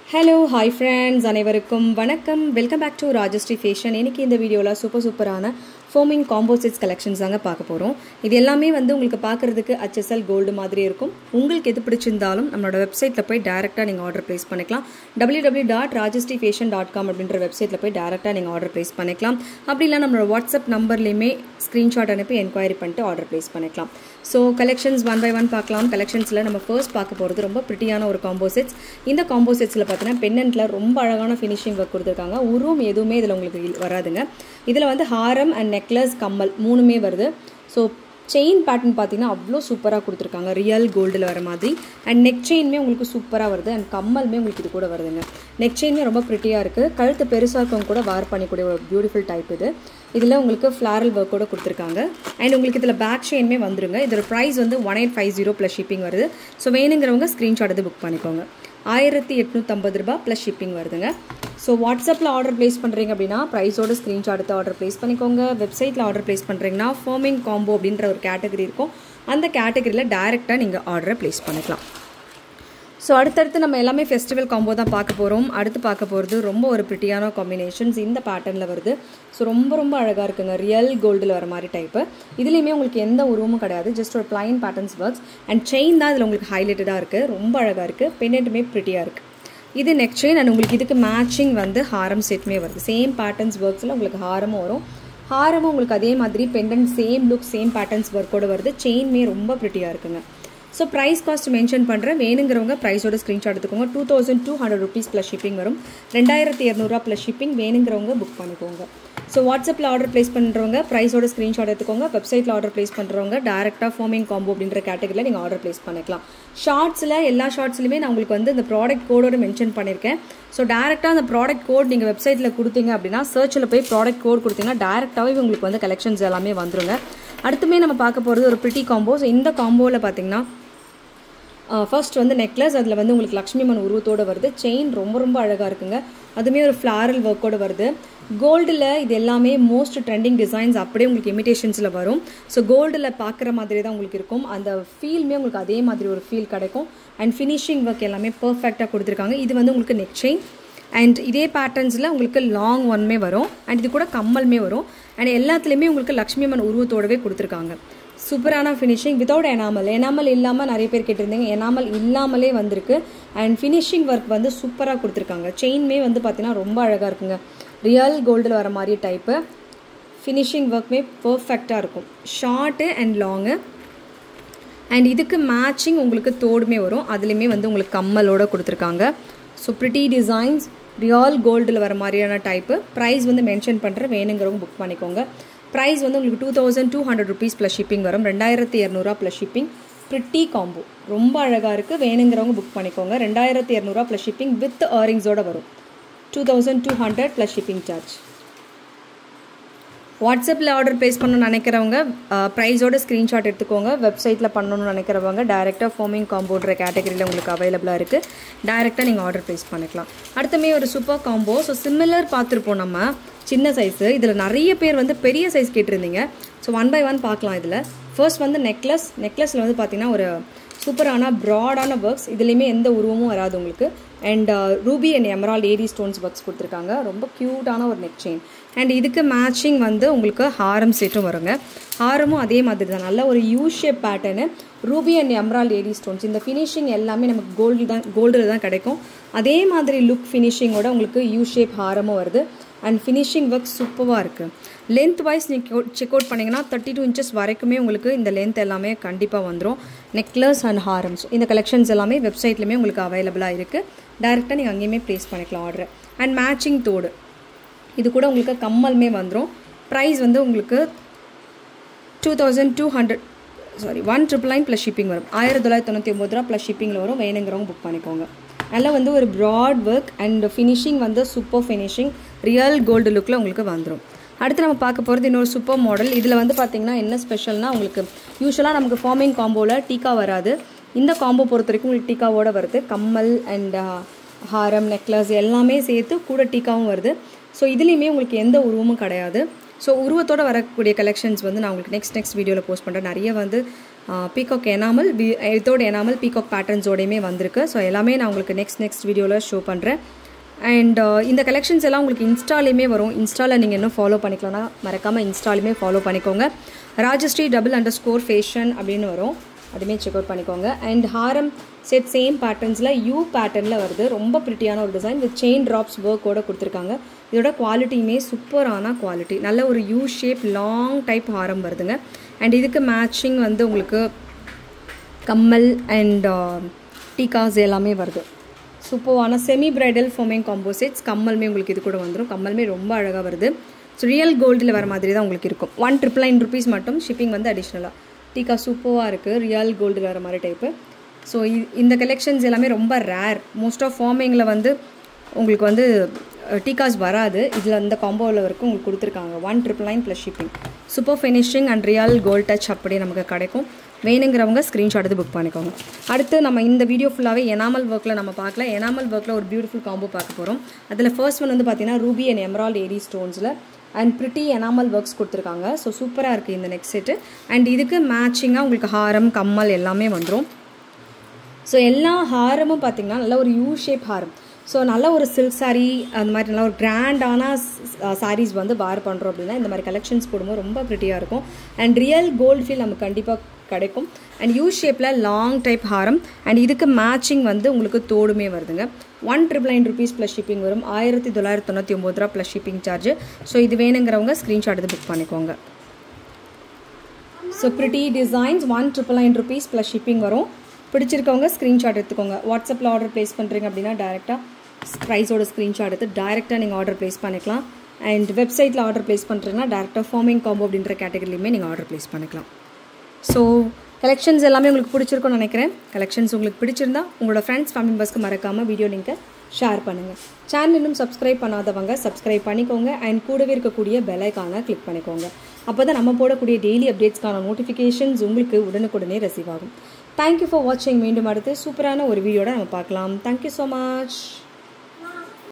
hello hi friends அனைவருக்கும் வணக்கம் welcome back to Rajashree fashion இன்னைக்கு இந்த வீடியோவில் சூப்பர் சூப்பரான ஃபோமிங் காம்போசிட்ஸ் கலெக்ஷன்ஸ் தாங்க பார்க்க போகிறோம் இது எல்லாமே வந்து உங்களுக்கு பார்க்குறதுக்கு HSL கோல்டு மாதிரி இருக்கும் உங்களுக்கு எது பிடிச்சிருந்தாலும் நம்மளோட வெப்சைட்டில் போய் டேரெக்டாக நீங்கள் ஆர்டர் ப்ளேஸ் பண்ணிக்கலாம் W W dot Rajashree fashion dot com அப்படின்ற வெப்சைட்டில் போய் டேரெக்டாக நீங்கள் ஆர்டர் ப்ளேஸ் பண்ணிக்கலாம் அப்படி இல்லை நம்மளோட வாட்ஸ்அப் நம்பர்லேயுமே ஸ்க்ரீன்ஷாட் அனுப்பி என்கொயரி பண்ணிட்டு ஆர்டர் ப்ளேஸ் பண்ணிக்கலாம் so collections one by one பார்க்கலாம் கலெக்ஷன்ஸில் நம்ம ஃபர்ஸ்ட் பார்க்க போகிறது ரொம்ப பிரிட்டியான ஒரு காம்போசிட்ஸ் இந்த காம்போசிட்ஸில் பார்த்தீங்கன்னா பெண்ணன்ட்டில் ரொம்ப அழகான ஃபினிஷிங் ஒர்க் கொடுத்துருக்காங்க உருவம் எதுவுமே இதில் உங்களுக்கு இல்- வராதுங்க இதில் வந்து ஹாரம் அண்ட் நெக்லஸ் கம்மல் மூணுமே வருது ஸோ செயின் பேட்டர்ன் பார்த்தீங்கன்னா அவ்வளோ சூப்பராக கொடுத்துருக்காங்க ரியல் கோல்டில் வர மாதிரி அண்ட் நெக் செயின்மே உங்களுக்கு சூப்பராக வருது அண்ட் கம்மலுமே உங்களுக்கு இது கூட வருதுங்க நெக் செயின்மே ரொம்ப ப்ரிட்டியாக இருக்குது கழுத்து பெருசாக இருக்கவங்க கூட வார் பண்ணிக்கூடிய ஒரு பியூட்டிஃபுல் டைப் இது இதில் உங்களுக்கு ஃப்ளாரல் ஒர்க்கோட கொடுத்துருக்காங்க அண்ட் உங்களுக்கு இதில் பேக் செயின்மே வந்துருங்க இதோட ப்ரைஸ் வந்து one eight five zero plus shipping வருது ஸோ வேணுங்கிறவங்க ஸ்க்ரீன்ஷாட் எடுத்து புக் பண்ணிக்கோங்க ஆயிரத்தி எட்நூற்றம்பது ரூபாய் ப்ளஸ் ஷிப்பிங் வருதுங்க ஸோ வாட்ஸ்அப்பில் ஆர்டர் ப்ளேஸ் பண்ணுறீங்க அப்படின்னா ப்ரைஸோட ஸ்க்ரீன்ஷாட் எடுத்து ஆர்டர் ப்ளேஸ் பண்ணிக்கோங்க வெப்சைட்டில் ஆர்டர் ப்ளேஸ் பண்ணுறீங்கன்னா ஃபோமிங் காம்போ அப்படின்ற ஒரு கேட்டகரி இருக்கும் அந்த கேட்டகரியில் டைரெக்டாக நீங்கள் ஆர்டரை ப்ளேஸ் பண்ணிக்கலாம் ஸோ அடுத்தடுத்து நம்ம எல்லாமே ஃபெஸ்டிவல் காம்போ தான் பார்க்க போகிறோம் அடுத்து பார்க்க போகிறது ரொம்ப ஒரு பிரிட்டியான காம்பினேஷன்ஸ் இந்த பேட்டர்னில் வருது ஸோ ரொம்ப ரொம்ப அழகாக இருக்குங்க ரியல் கோல்டில் வர மாதிரி டைப்பு இதுலேயுமே உங்களுக்கு எந்த உருவமும் கிடையாது ஜஸ்ட் ஒரு plain patterns works and chain தான் இதில் உங்களுக்கு ஹைலைட்டடாக இருக்குது ரொம்ப அழகாக இருக்குது பெண்ணெட்டுமே ப்ரிட்டியாக இருக்குது இது நெக் செயின் அண்ட் உங்களுக்கு இதுக்கு மேட்சிங் வந்து ஹாரம் செட்டுமே வருது சேம் பேட்டர்ன்ஸ் ஒர்க்ஸில் உங்களுக்கு ஹாரமும் வரும் ஹாரமும் உங்களுக்கு அதே மாதிரி pendant same look same patterns ஒர்க்கோட வருது செயின்மே ரொம்ப ப்ரிட்டியாக இருக்குங்க ஸோ ப்ரைஸ் காஸ்ட் மென்ஷன் பண்ணுறேன் வேணுங்கிறவங்க ப்ரைஸோட ஸ்க்ரீன்ஷாட் எடுத்துக்கோங்க two thousand two hundred rupees plus shipping வரும் ரெண்டாயிரத்தி இரநூறுவா ப்ளஸ் ஷிப்பிங் வேணுங்கிறவங்க புக் பண்ணிக்கோங்க ஸோ வாட்ஸ்அப்பில் ஆர்டர் ப்ளேஸ் பண்ணுறவங்க ப்ரைஸோட ஸ்க்ரீன்ஷாட் எடுத்துக்கோங்க வெப்சைட்டில் ஆர்டர் ப்ளேஸ் பண்ணுறவங்க டேரெக்டாக ஃபோமிங் காம்போ அப்படின்ற கேட்டகரியில் நீங்கள் ஆர்டர் ப்ளேஸ் பண்ணிக்கலாம் ஷார்ட்ஸில் எல்லா ஷார்ட்ஸ்லையுமே நான் உங்களுக்கு வந்து இந்த ப்ராடக்ட் கோடோட மென்ஷன் பண்ணியிருக்கேன் ஸோ டேரெக்டாக அந்த ப்ராடக்ட் கோட் நீங்கள் வெப்சைட்டில் கொடுத்தீங்க அப்படின்னா சர்ச்சில் போய் ப்ராடக்ட் கோட் கொடுத்தீங்கன்னா டேரெக்டாகவே உங்களுக்கு வந்து கலெக்ஷன்ஸ் எல்லாமே வந்துருங்க அடுத்துமே நம்ம பார்க்க போகிறது ஒரு ப்ரிட்டி காம்போ ஸோ இந்த காம்போவில் பார்த்தீங்கன்னா ஃபர்ஸ்ட் வந்து நெக்லஸ் அதில் வந்து உங்களுக்கு லக்ஷ்மி மன் உருவத்தோடு வருது செயின் ரொம்ப ரொம்ப அழகாக இருக்குங்க அதுவுமே ஒரு ஃப்ளாரல் ஒர்க்கோடு வருது கோல்டில் இது எல்லாமே மோஸ்ட் ட்ரெண்டிங் டிசைன்ஸ் அப்படியே உங்களுக்கு இமிடேஷன்ஸில் வரும் ஸோ கோல்டில் பார்க்குற மாதிரி தான் உங்களுக்கு இருக்கும் அந்த ஃபீல்மே உங்களுக்கு அதே மாதிரி ஒரு ஃபீல் கிடைக்கும் அண்ட் ஃபினிஷிங் ஒர்க் எல்லாமே பர்ஃபெக்டாக கொடுத்துருக்காங்க இது வந்து உங்களுக்கு நெக் செயின் அண்ட் இதே பேட்டர்ன்ஸில் உங்களுக்கு லாங் ஒன்மே வரும் அண்ட் இது கூட கம்மல்மே வரும் அண்ட் எல்லாத்துலேயுமே உங்களுக்கு லக்ஷ்மி அம்மன் உருவத்தோடவே கொடுத்துருக்காங்க சூப்பரான ஃபினிஷிங் வித்தவுட் எனாமல் எனாமல் இல்லாமல் நிறைய பேர் கேட்டிருந்தீங்க எனாமல் இல்லாமலே வந்திருக்கு அண்ட் ஃபினிஷிங் ஒர்க் வந்து சூப்பராக கொடுத்துருக்காங்க செயின்மே வந்து பார்த்தீங்கன்னா ரொம்ப அழகாக இருக்குங்க ரியல் கோல்டில் வர மாதிரி டைப்பு ஃபினிஷிங் ஒர்க்மே பர்ஃபெக்டாக இருக்கும் ஷார்ட்டு அண்ட் லாங்கு அண்ட் இதுக்கு மேட்சிங் உங்களுக்கு தோடுமே வரும் அதுலேயுமே வந்து உங்களுக்கு கம்மலோட கொடுத்துருக்காங்க ஸோ ப்ரிட்டி டிசைன்ஸ் ரியல் கோல்டில் வர மாதிரியான டைப்பு ப்ரைஸ் வந்து மென்ஷன் பண்ணுறேன் வேணுங்கிறவங்க புக் பண்ணிக்கோங்க ப்ரைஸ் வந்து உங்களுக்கு two thousand two hundred rupees plus shipping வரும் ரெண்டாயிரத்தி இரநூறுவா ப்ளஸ் ஷிப்பிங் ப்ரிட்டி காம்போ ரொம்ப அழகாக இருக்குது வேணுங்கிறவங்க புக் பண்ணிக்கோங்க ரெண்டாயிரத்தி இரநூறுவா ப்ளஸ் ஷிப்பிங் வித் இயரிங்ஸோட வரும் two thousand two hundred plus shipping charge வாட்ஸ்அப்பில் ஆர்டர் ப்ளேஸ் பண்ணணும்னு நினைக்கிறவங்க ப்ரைஸோட ஸ்க்ரீன்ஷாட் எடுத்துக்கோங்க வெப்சைட்டில் பண்ணணும்னு நினைக்கிறவங்க டேரெக்டாக ஃபோமிங் காம்போன்ற கேட்டகரியில் உங்களுக்கு அவைலபிளாக இருக்குது டேரெக்டாக நீங்கள் ஆர்டர் ப்ளேஸ் பண்ணிக்கலாம் அடுத்தமே ஒரு சூப்பர் காம்போ ஸோ சிமிலர் பார்த்துருப்போம் நம்ம சின்ன சைஸு இதில் நிறைய பேர் வந்து பெரிய சைஸ் கேட்டிருந்தீங்க ஸோ ஒன் பை ஒன் பார்க்கலாம் இதில் ஃபர்ஸ்ட் வந்து நெக்லஸ் நெக்லஸில் வந்து பார்த்தீங்கன்னா ஒரு சூப்பரான ப்ராடான ஒர்க்ஸ் இதுலேயுமே எந்த உருவமும் வராது உங்களுக்கு and ruby and emerald AD stones works கொடுத்துருக்காங்க ரொம்ப க்யூட்டான ஒரு நெக் செயின் அண்ட் இதுக்கு மேட்சிங் வந்து உங்களுக்கு ஹாரம் செட்டும் வருங்க ஹாரமும் அதே மாதிரி தான் நல்ல ஒரு U shape pattern ruby and emerald AD stones இந்த ஃபினிஷிங் எல்லாமே நமக்கு கோல்டு தான் கோல்டில் தான் கிடைக்கும் அதே மாதிரி லுக் ஃபினிஷிங்கோட உங்களுக்கு யூ ஷேப் ஹாரமும் வருது அண்ட் ஃபினிஷிங் ஒர்க் சூப்பராக இருக்குது லென்த் வைஸ் நீங்கள் செக் அவுட் பண்ணிங்கன்னா தேர்ட்டி டூ இன்ச்சஸ் வரைக்குமே உங்களுக்கு இந்த லென்த் எல்லாமே கண்டிப்பாக வந்துடும் நெக்லஸ் அண்ட் ஹாரம்ஸ் இந்த கலெக்ஷன்ஸ் எல்லாமே வெப்சைட்லேயுமே உங்களுக்கு அவைலபிளாக இருக்குது டேரெக்டாக நீங்கள் அங்கேயுமே ப்ளேஸ் பண்ணிக்கலாம் ஆர்டர் அண்ட் மேட்சிங் தோடு இது கூட உங்களுக்கு கம்மலுமே வந்துடும் ப்ரைஸ் வந்து உங்களுக்கு two thousand two hundred sorry one triple nine plus shipping வரும் ஆயிரத்தி தொள்ளாயிரத்தி தொண்ணூற்றி ஒம்பது ரூபா ப்ளஸ் ஷிப்பிங்கில் வரும் வேணுங்கிறவங்க புக் பண்ணிக்கோங்க நல்லா வந்து ஒரு ப்ராட் ஒர்க் அண்ட் ஃபினிஷிங் வந்து சூப்பர் ஃபினிஷிங் ரியல் கோல்டு லுக்கில் உங்களுக்கு வந்துடும் அடுத்து நம்ம பார்க்க போகிறது இன்னொரு சூப்பர் மாடல் இதில் வந்து பார்த்தீங்கன்னா என்ன ஸ்பெஷல்னா உங்களுக்கு யூஸ்வலாக நமக்கு ஃபார்மிங் காம்போவில் டீக்கா வராது இந்த காம்போ பொறுத்த வரைக்கும் உங்களுக்கு டீக்காவோட வருது கம்மல் அண்ட் ஹாரம் நெக்லஸ் எல்லாமே சேர்த்து கூட டீக்காவும் வருது ஸோ இதுலேயுமே உங்களுக்கு எந்த உருவமும் கிடையாது ஸோ உருவத்தோட வரக்கூடிய கலெக்ஷன்ஸ் வந்து நான் உங்களுக்கு நெக்ஸ்ட் நெக்ஸ்ட் வீடியோவில் போஸ்ட் பண்ணுறேன் நிறைய வந்து peacock enamel without enamel peacock பேட்டர்ன்ஸோடையுமே வந்திருக்கு ஸோ எல்லாமே நான் உங்களுக்கு நெக்ஸ்ட் நெக்ஸ்ட் வீடியோவில் ஷோ பண்ணுறேன் அண்ட் இந்த கலெக்ஷன்ஸ் எல்லாம் உங்களுக்கு இன்ஸ்டாலையுமே வரும் இன்ஸ்டாவில் நீங்கள் இன்னும் ஃபாலோ பண்ணிக்கலாம்னா மறக்காமல் இன்ஸ்டாலையுமே ஃபாலோ பண்ணிக்கோங்க Rajashree double underscore fashion அப்படின்னு வரும் அதுவுமே செக் அவுட் பண்ணிக்கோங்க அண்ட் ஹாரம் செட் சேம் பேட்டர்ன்ஸில் யூ பேட்டர்னில் வருது ரொம்ப ப்ரிட்டியான ஒரு டிசைன் வித் செயின் ட்ராப்ஸ் ஒர்க்கோட கொடுத்துருக்காங்க இதோட குவாலிட்டியுமே சூப்பரான குவாலிட்டி நல்ல ஒரு யூ ஷேப் லாங் டைப் ஹாரம் வருதுங்க அண்ட் இதுக்கு மேட்சிங் வந்து உங்களுக்கு கம்மல் அண்ட் டீகாஸ் எல்லாமே வருது சூப்பரான செமி பிரைடல் ஃபோமிங் காம்போசிட்ஸ் கம்மலுமே உங்களுக்கு இது கூட வந்துடும் கம்மலுமே ரொம்ப அழகாக வருது ஸோ ரியல் கோல்டில் வர மாதிரி தான் உங்களுக்கு இருக்கும் ஒன் ட்ரிபிள் நைன் ருபீஸ் மட்டும் ஷிப்பிங் வந்து அடிஷ்னலாக டீக்கா சூப்பராக இருக்குது ரியல் கோல்டில் வர மாதிரி டைப்பு ஸோ இந்த கலெக்ஷன்ஸ் எல்லாமே ரொம்ப ரேர் மோஸ்ட் ஆஃப் ஃபார்மிங்கில் வந்து உங்களுக்கு வந்து டீகாஸ் வராது இதில் இந்த காம்போவில் வரைக்கும் உங்களுக்கு கொடுத்துருக்காங்க one triple nine plus shipping super finishing and real gold touch அப்படியே நமக்கு கிடைக்கும் வேணுங்கிறவங்க ஸ்க்ரீன்ஷாட் எடுத்து புக் பண்ணிக்கோங்க அடுத்து நம்ம இந்த வீடியோ ஃபுல்லாகவே எனாமல் ஒர்க்கில் நம்ம பார்க்கல எனாமல் ஒர்க்கில் ஒரு பியூட்டிஃபுல் காம்போ பார்க்க போகிறோம் அதில் ஃபர்ஸ்ட் ஒன் வந்து பார்த்தீங்கன்னா ரூபி அண்ட் எமரால்ட் ஏரி ஸ்டோன்ஸில் அண்ட் ப்ரிட்டி எனாமல் ஒர்க்ஸ் கொடுத்துருக்காங்க ஸோ சூப்பராக இருக்குது இந்த நெக்ஸ்ட் செட்டு அண்ட் இதுக்கு மேட்சிங்காக உங்களுக்கு ஹாரம் கம்மல் எல்லாமே வந்துடும் ஸோ எல்லா ஹாரமும் பார்த்திங்கன்னா நல்ல ஒரு யூ ஷேப் ஹாரம் ஸோ நல்ல ஒரு சில்க் சாரீ அந்த மாதிரி நல்ல ஒரு கிராண்டான சாரீஸ் வந்து வார் பண்ணுறோம் அப்படின்னா இந்த மாதிரி கலெக்ஷன்ஸ் போடும்போது ரொம்ப ப்ரிட்டியாக இருக்கும் அண்ட் ரியல் கோல்டு ஃபீல் நமக்கு கண்டிப்பாக கிடைக்கும் அண்ட் யூ ஷேப்பில் லாங் டைப் ஹாரம் அண்ட் இதுக்கு மேட்சிங் வந்து உங்களுக்கு தோடுமே வருதுங்க one triple nine rupees plus shipping வரும் ஆயிரத்தி தொள்ளாயிரத்தி தொண்ணூற்றி ஒம்பது ரூபா ப்ளஸ் ஷிப்பிங் சார்ஜ் ஸோ இது வேணுங்கிறவங்க ஸ்க்ரீன்ஷாட் எடுத்து புக் பண்ணிக்கோங்க so pretty designs one triple nine rupees plus shipping வரும் பிடிச்சிருக்கவங்க ஸ்க்ரீன்ஷாட் எடுத்துக்கோங்க வாட்ஸ்அப்பில் ஆர்டர் ப்ளேஸ் பண்ணுறீங்க அப்படின்னா டேரெக்டாக ப்ரைஸோட ஸ்க்ரீன்ஷாட் எடுத்து டேரெக்டாக நீங்கள் ஆர்டர் ப்ளேஸ் பண்ணிக்கலாம் அண்ட் வெப்சைட்டில் ஆர்டர் ப்ளேஸ் பண்ணுறீங்கன்னா டேரெக்டாக ஃபார்மிங் காம்போ அப்படின்ற கேட்டகரிலையுமே நீங்கள் ஆர்டர் ப்ளேஸ் பண்ணிக்கலாம் ஸோ கலெக்ஷன்ஸ் எல்லாமே உங்களுக்கு பிடிச்சிருக்கும்னு நினைக்கிறேன் கலெக்ஷன்ஸ் உங்களுக்கு பிடிச்சிருந்தா உங்களோட ஃப்ரெண்ட்ஸ் ஃபேமிலி மெம்பர்ஸ்க்கு மறக்காமல் வீடியோ லிங்கை ஷேர் பண்ணுங்கள் சேனல் இன்னும் சப்ஸ்கிரைப் பண்ணாதவங்க சப்ஸ்கிரைப் பண்ணிக்கோங்க அண்ட் கூடவே இருக்கக்கூடிய பெலைக்கான கிளிக் பண்ணிக்கோங்க அப்போ தான் நம்ம போடக்கூடிய டெய்லி அப்டேட்ஸ்க்கான நோட்டிஃபிகேஷன்ஸ் உங்களுக்கு உடனுக்குடனே ரிசீவ் ஆகும் தேங்க்யூ ஃபார் வாட்சிங் மீண்டும் அடுத்து சூப்பரான ஒரு வீடியோட நம்ம பார்க்கலாம் தேங்க்யூ ஸோ மச்